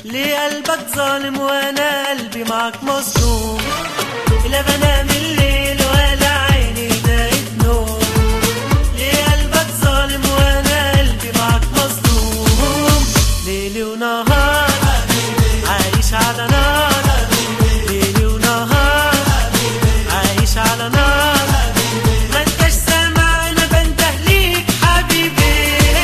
ليه قلبك ظالم وانا قلبي معك مظلوم لا بنام الليل ولا عيني دايت نوم ليه قلبك ظالم وانا قلبي معك مظلوم ليلي ونهار عايش على نار ليلي ونهار عايش على نار ما انتش سامع انا بنده ليك حبيبي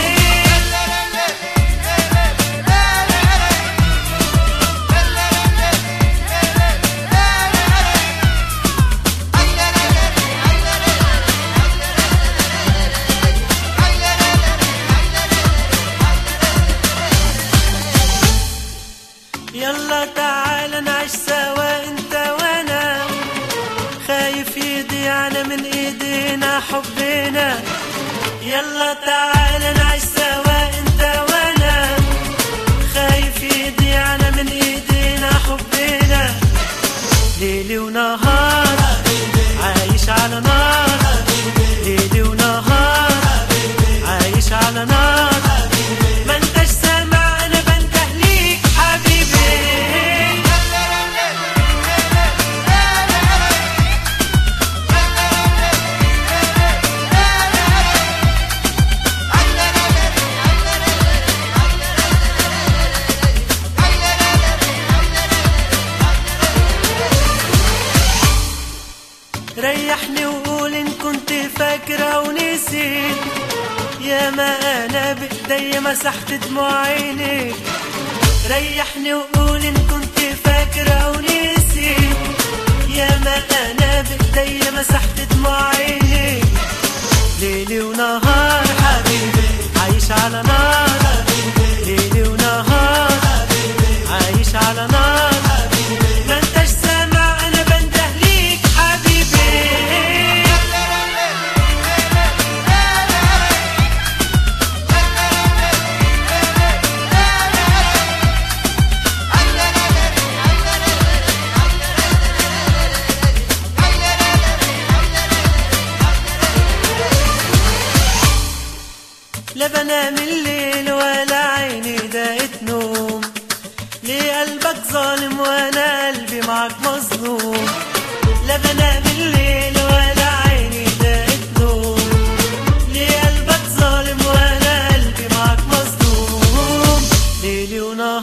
يلا تعال نعيش سوا انت وانا خايف يضيعنا من ايدينا حبنا يلا تعال نعيش سوا انت وانا خايف يضيعنا من ايدينا حبنا ليلي ونهار عايش على نار ليلي ونهار عايش على نار ما انتش سامع انا بنده ليك حبيبي ريحني وقول ان كنت فاكرة ونسيت يا ما انا بايدي مسحت دموع عينيك ريحني وقول ان كنت فاكرة ونسيت يا ما انا بايدي مسحت دموع عينيك ليلي ونهار حبيبي عايش على نار ليلي ونهار عايش على نار ما انتش سامع انا بنده ليك حبيبي لا بنام الليل ولا عيني داقت نوم ليه قلبك ظالم وانا قلبي معك مظلوم لا بنام الليل ولا عيني داقت نوم ليه قلبك ظالم وانا قلبي معك مظلوم ليلي ونهار